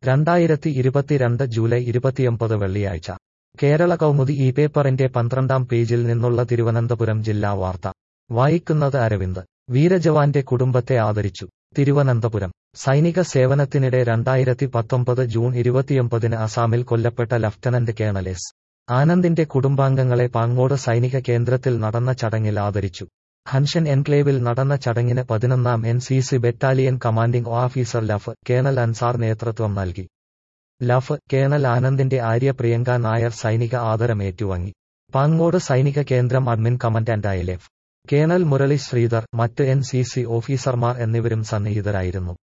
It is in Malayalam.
രണ്ടായിരത്തി ഇരുപത്തിരണ്ട് ജൂലൈ ഇരുപത്തിയൊമ്പത് വെള്ളിയാഴ്ച കേരള കൗമുദി ഈ പേപ്പറിന്റെ പന്ത്രണ്ടാം പേജിൽ നിന്നുള്ള തിരുവനന്തപുരം ജില്ലാ വാർത്ത വായിക്കുന്നത് അരവിന്ദ് വീരജവാന്റെ കുടുംബത്തെ ആദരിച്ചു തിരുവനന്തപുരം സൈനിക സേവനത്തിനിടെ രണ്ടായിരത്തി പത്തൊമ്പത് ജൂൺ ഇരുപത്തിയൊമ്പതിന് അസാമിൽ കൊല്ലപ്പെട്ട ലഫ്റ്റനന്റ് കേണൽ എസ് ആനന്ദിന്റെ കുടുംബാംഗങ്ങളെ പാങ്ങോട് സൈനിക കേന്ദ്രത്തിൽ നടന്ന ചടങ്ങിൽ ആദരിച്ചു ഹൻഷൻ എൻക്ലേവിൽ നടന്ന ചടങ്ങിന് പതിനൊന്നാം N C C battalion commanding officer Lt colonel Ansar നേതൃത്വം നൽകി ലഫ് കേണൽ ആനന്ദിന്റെ ആര്യ പ്രിയങ്ക നായർ സൈനിക ആദരം ഏറ്റുവാങ്ങി പാങ്ങോട് സൈനിക കേന്ദ്രം അഡ്മിൻ കമാൻഡന്റായ ലെഫ് കേണൽ മുരളി ശ്രീധർ മറ്റ് എൻ സി സി ഓഫീസർമാർ എന്നിവരും സന്നിഹിതരായിരുന്നു